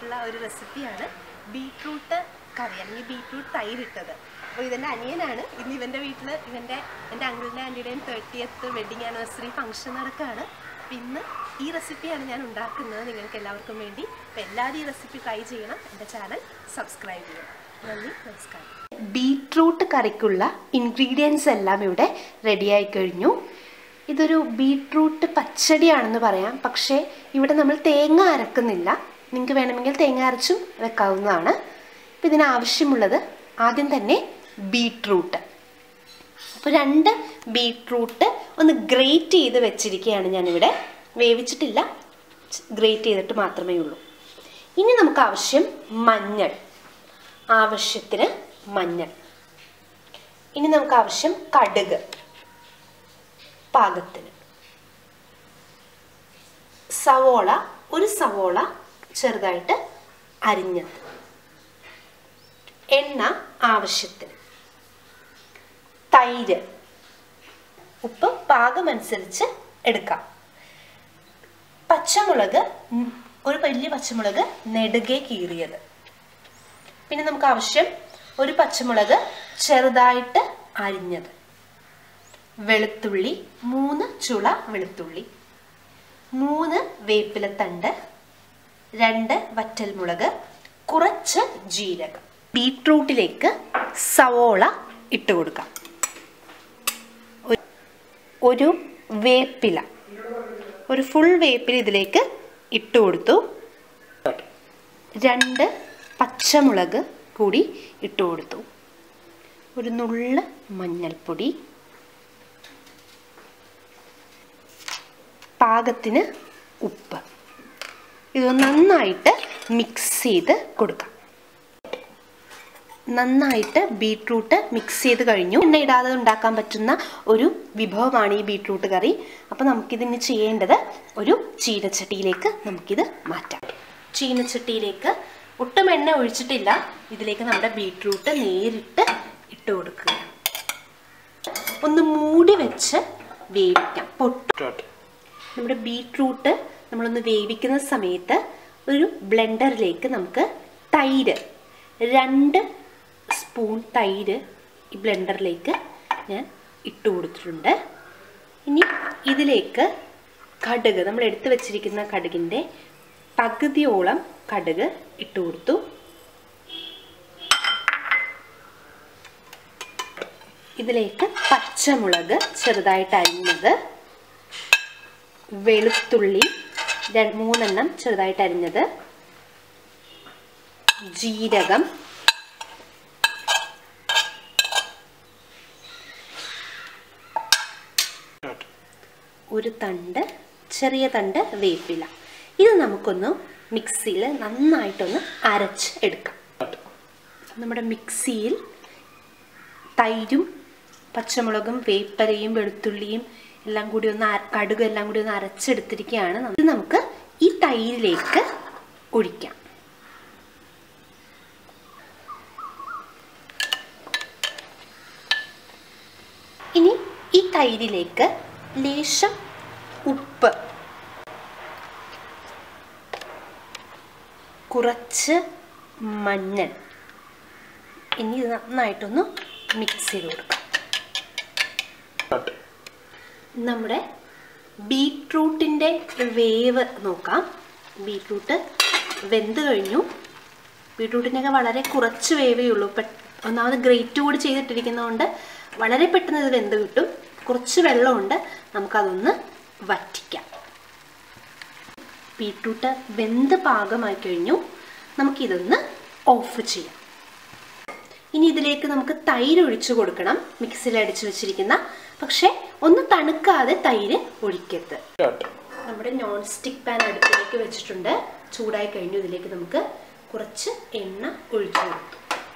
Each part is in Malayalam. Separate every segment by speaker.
Speaker 1: ആയിട്ടുള്ള ഒരു റെസിപ്പിയാണ് ബീട്രൂട്ട് കറി അല്ലെങ്കിൽ ബീട്രൂട്ട് തൈരിട്ടത് അപ്പോൾ ഇതെൻ്റെ അനിയനാണ് ഇന്ന് ഇവൻ്റെ വീട്ടിൽ ഇവൻ്റെ എൻ്റെ അങ്കിളിൻ്റെ ആൻറ്റിയുടെയും തേർട്ടിയത്ത് വെഡിങ് ആനിവേഴ്സറി ഫംഗ്ഷൻ നടക്കുകയാണ് അപ്പോൾ ഇന്ന് ഈ റെസിപ്പിയാണ് ഞാൻ ഉണ്ടാക്കുന്നത് നിങ്ങൾക്ക് എല്ലാവർക്കും വേണ്ടി അപ്പോൾ എല്ലാവരും ഈ റെസിപ്പി ട്രൈ ചെയ്യണം എൻ്റെ ചാനൽ സബ്സ്ക്രൈബ് ചെയ്യണം നന്ദി നമസ്കാരം ബീട്രൂട്ട് കറിക്കുള്ള ഇൻഗ്രീഡിയൻസ് എല്ലാം ഇവിടെ റെഡിയായി കഴിഞ്ഞു ഇതൊരു ബീട്രൂട്ട് പച്ചടിയാണെന്ന് പറയാം പക്ഷേ ഇവിടെ നമ്മൾ തേങ്ങ അരക്കുന്നില്ല നിങ്ങൾക്ക് വേണമെങ്കിൽ തേങ്ങ അരച്ചും വെക്കാവുന്നതാണ് അപ്പോൾ ഇതിനാവശ്യമുള്ളത് ആദ്യം തന്നെ ബീട്രൂട്ട് അപ്പോൾ രണ്ട് ബീട്രൂട്ട് ഒന്ന് ഗ്രേറ്റ് ചെയ്ത് വെച്ചിരിക്കുകയാണ് ഞാനിവിടെ വേവിച്ചിട്ടില്ല ഗ്രേറ്റ് ചെയ്തിട്ട് മാത്രമേ ഉള്ളൂ ഇനി നമുക്ക് ആവശ്യം മഞ്ഞൾ ആവശ്യത്തിന് മഞ്ഞൾ ഇനി നമുക്ക് ആവശ്യം കടുക് പാകത്തിന് സവോള ഒരു സവോള ചെറുതായിട്ട് അരിഞ്ഞത് എണ്ണ ആവശ്യത്തിന് തൈര് ഉപ്പ് പാകമനുസരിച്ച് എടുക്കാം പച്ചമുളക് ഉം, ഒരു വലിയ പച്ചമുളക് നെടുകെ കീറിയത് പിന്നെ നമുക്ക് ആവശ്യം ഒരു പച്ചമുളക് ചെറുതായിട്ട് അരിഞ്ഞത് വെളുത്തുള്ളി മൂന്ന് ചുള വെളുത്തുള്ളി മൂന്ന് വേപ്പിലത്തണ്ട് രണ്ട് വറ്റൽമുളക് കുറച്ച് ജീരകം ബീട്രൂട്ടിലേക്ക് സവോള ഇട്ട് കൊടുക്കാം ഒരു- ഒരു വേപ്പില ഒരു ഫുൾ വേപ്പില ഇതിലേക്ക് ഇട്ട് കൊടുത്തു രണ്ട് പച്ചമുളക് കൂടി ഇട്ട് കൊടുത്തു ഒരു നുള്ള് മഞ്ഞൾപ്പൊടി പാകത്തിന് ഉപ്പ് ഇത് നന്നായിട്ട് മിക്സ് ചെയ്ത് കൊടുക്കാം നന്നായിട്ട് ബീട്രൂട്ട് മിക്സ് ചെയ്ത് കഴിഞ്ഞു എണ്ണ ഇടാതെ ഉണ്ടാക്കാൻ പറ്റുന്ന ഒരു വിഭവമാണ് ഈ ബീട്രൂട്ട് കറി അപ്പോൾ നമുക്കിതിന് ചെയ്യേണ്ടത് ഒരു ചീനച്ചട്ടിയിലേക്ക് നമുക്കിത് മാറ്റാം ചീനച്ചട്ടിയിലേക്ക് ഒട്ടും എണ്ണ ഒഴിച്ചിട്ടില്ല ഇതിലേക്ക് നമ്മുടെ ബീട്രൂട്ട് നേരിട്ട് ഇട്ട് കൊടുക്കുക ഒന്ന് മൂടി വെച്ച് വേവിക്കാം പൊട്ടു നമ്മുടെ ബീട്രൂട്ട് നമ്മളൊന്ന് വേവിക്കുന്ന സമയത്ത് ഒരു ബ്ലെൻഡറിലേക്ക് നമുക്ക് തൈര് രണ്ട് സ്പൂൺ തൈര് ഈ ബ്ലെൻഡറിലേക്ക് ഞാൻ ഇട്ട് കൊടുത്തിട്ടുണ്ട് ഇനി ഇതിലേക്ക് കടുക് നമ്മൾ എടുത്തു വെച്ചിരിക്കുന്ന കടുകിൻ്റെ പകുതിയോളം കടുക് ഇട്ട് കൊടുത്തു ഇതിലേക്ക് പച്ചമുളക് ചെറുതായിട്ട് അരിഞ്ഞത് വെളുത്തുള്ളി ര- മൂന്നെണ്ണം ചെറുതായിട്ട് അരിഞ്ഞത് ജീരകം ഒരു തണ്ട് ചെറിയ തണ്ട് വേപ്പില ഇത് നമുക്കൊന്ന് മിക്സിയിൽ നന്നായിട്ടൊന്ന് അരച്ച് എടുക്കാം നമ്മുടെ മിക്സിയിൽ തൈരും പച്ചമുളകും വേപ്പലയും വെളുത്തുള്ളിയും എല്ലാം കൂടി ഒന്ന് അര- കടുകും എല്ലാം കൂടി ഒന്ന് അരച്ചെടുത്തിരിക്കുകയാണ് ഇത് നമുക്ക് ഈ തൈരിലേക്ക് ഒഴിക്കാം ഇനി ഈ തൈരിലേക്ക് ലേശം ഉപ്പ് കുറച്ച് മഞ്ഞൾ ഇനി ഇത് നന്നായിട്ടൊന്ന് മിക്സ് ചെയ്ത് കൊടുക്കാം നമ്മുടെ ബീട്രൂട്ടിൻ്റെ വേവ് നോക്കാം ബീട്രൂട്ട് വെന്ത് കഴിഞ്ഞു ബീട്രൂട്ടിനൊക്കെ വളരെ കുറച്ച് വേവേ ഉള്ളൂ പെ ഒന്നാമത് ഗ്രേറ്റ് കൂടി ചെയ്തിട്ടിരിക്കുന്നതുകൊണ്ട് വളരെ പെട്ടെന്ന് ഇത് വെന്ത് കിട്ടും കുറച്ച് വെള്ളമുണ്ട് നമുക്കതൊന്ന് വറ്റിക്കാം ബീട്രൂട്ട് വെന്ത് പാകമായി കഴിഞ്ഞു നമുക്കിതൊന്ന് ഓഫ് ചെയ്യാം ഇനി ഇതിലേക്ക് നമുക്ക് തൈര് ഒഴിച്ചു കൊടുക്കണം മിക്സിയിൽ അടിച്ചു വെച്ചിരിക്കുന്ന പക്ഷേ ഒന്ന് തണുക്കാതെ തൈര് ഒഴിക്കരുത് നമ്മുടെ നോൺ സ്റ്റിക്ക് പാൻ അടുപ്പിലേക്ക് വെച്ചിട്ടുണ്ട് ചൂടായി കഴിഞ്ഞു ഇതിലേക്ക് നമുക്ക് കുറച്ച് എണ്ണ ഒഴിച്ചു കൊടുത്തു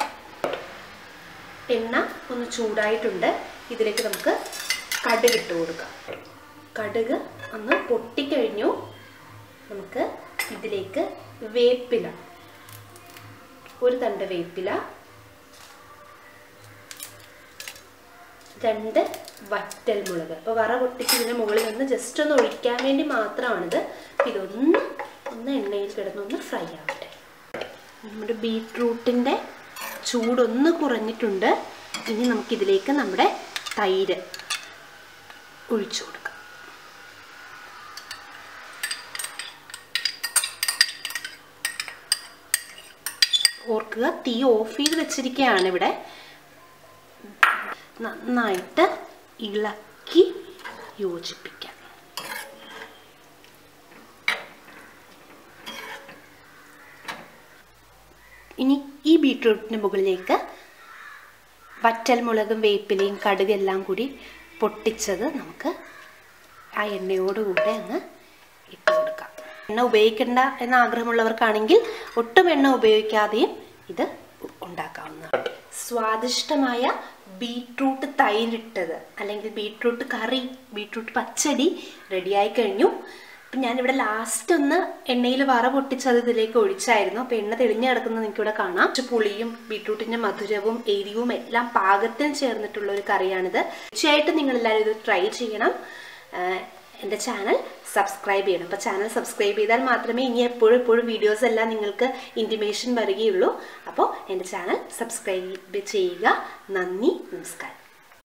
Speaker 1: എണ്ണ ഒന്ന് ചൂടായിട്ടുണ്ട് ഇതിലേക്ക് നമുക്ക് കടുക് ഇട്ട് കൊടുക്കാം കടുക് ഒന്ന് പൊട്ടിക്കഴിഞ്ഞു നമുക്ക് ഇതിലേക്ക് വേപ്പില ഒരു തണ്ട് വേപ്പില രണ്ട് വറ്റൽമുളക് അപ്പോൾ വറ പൊട്ടിച്ച് ഇതിൻ്റെ മുകളിൽ നിന്ന് ജസ്റ്റ് ഒന്ന് ഒഴിക്കാൻ വേണ്ടി മാത്രമാണിത് അപ്പോൾ ഇതൊന്ന് ഒന്ന് എണ്ണയിൽ കിടന്നൊന്ന് ഫ്രൈ ആവട്ടെ നമ്മുടെ ബീട്രൂട്ടിൻ്റെ ചൂടൊന്ന് കുറഞ്ഞിട്ടുണ്ട് ഇനി നമുക്കിതിലേക്ക് നമ്മുടെ തൈര് ഒഴിച്ചു കൊടുക്കാം ഓർക്കുക തീ ഓഫ് ചെയ്ത് വെച്ചിരിക്കുകയാണ് ഇവിടെ നന്നായിട്ട് ഇളക്കി യോജിപ്പിക്കാം ഇനി ഈ ബീട്രൂട്ടിന് മുകളിലേക്ക് വറ്റൽമുളകും വേപ്പിലയും കടുക് എല്ലാം കൂടി പൊട്ടിച്ചത് നമുക്ക് ആ എണ്ണയോടുകൂടെ അങ്ങ് ഇട്ട് കൊടുക്കാം എണ്ണ ഉപയോഗിക്കണ്ട എന്ന ആഗ്രഹമുള്ളവർക്കാണെങ്കിൽ ഒട്ടും എണ്ണ ഉപയോഗിക്കാതെയും ഇത് ഉണ്ടാക്കാവുന്നതാണ് സ്വാദിഷ്ടമായ ബീട്രൂട്ട് തൈരിട്ടത് അല്ലെങ്കിൽ ബീട്രൂട്ട് കറി ബീട്രൂട്ട് പച്ചടി റെഡിയായി കഴിഞ്ഞു അപ്പം ഞാനിവിടെ ലാസ്റ്റ് ഒന്ന് എണ്ണയിൽ വറ പൊട്ടിച്ചത് ഇതിലേക്ക് ഒഴിച്ചായിരുന്നു അപ്പോൾ എണ്ണ തെളിഞ്ഞു കിടക്കുന്നത് നിങ്ങൾക്കിവിടെ കാണാം കുറച്ച് പുളിയും ബീട്രൂട്ടിൻ്റെ മധുരവും എരിവും എല്ലാം പാകത്തിന് ചേർന്നിട്ടുള്ള ഒരു കറിയാണിത് തീർച്ചയായിട്ടും നിങ്ങളെല്ലാവരും ഇത് ട്രൈ ചെയ്യണം ആഹ് എൻ്റെ ചാനൽ സബ്സ്ക്രൈബ് ചെയ്യണം അപ്പോൾ ചാനൽ സബ്സ്ക്രൈബ് ചെയ്താൽ മാത്രമേ ഇനി എപ്പോഴും എപ്പോഴും വീഡിയോസ് എല്ലാം നിങ്ങൾക്ക് ഇൻറ്റിമേഷൻ വരികയുള്ളൂ അപ്പോൾ എൻ്റെ ചാനൽ സബ്സ്ക്രൈബ് ചെയ്യുക നന്ദി നമസ്കാരം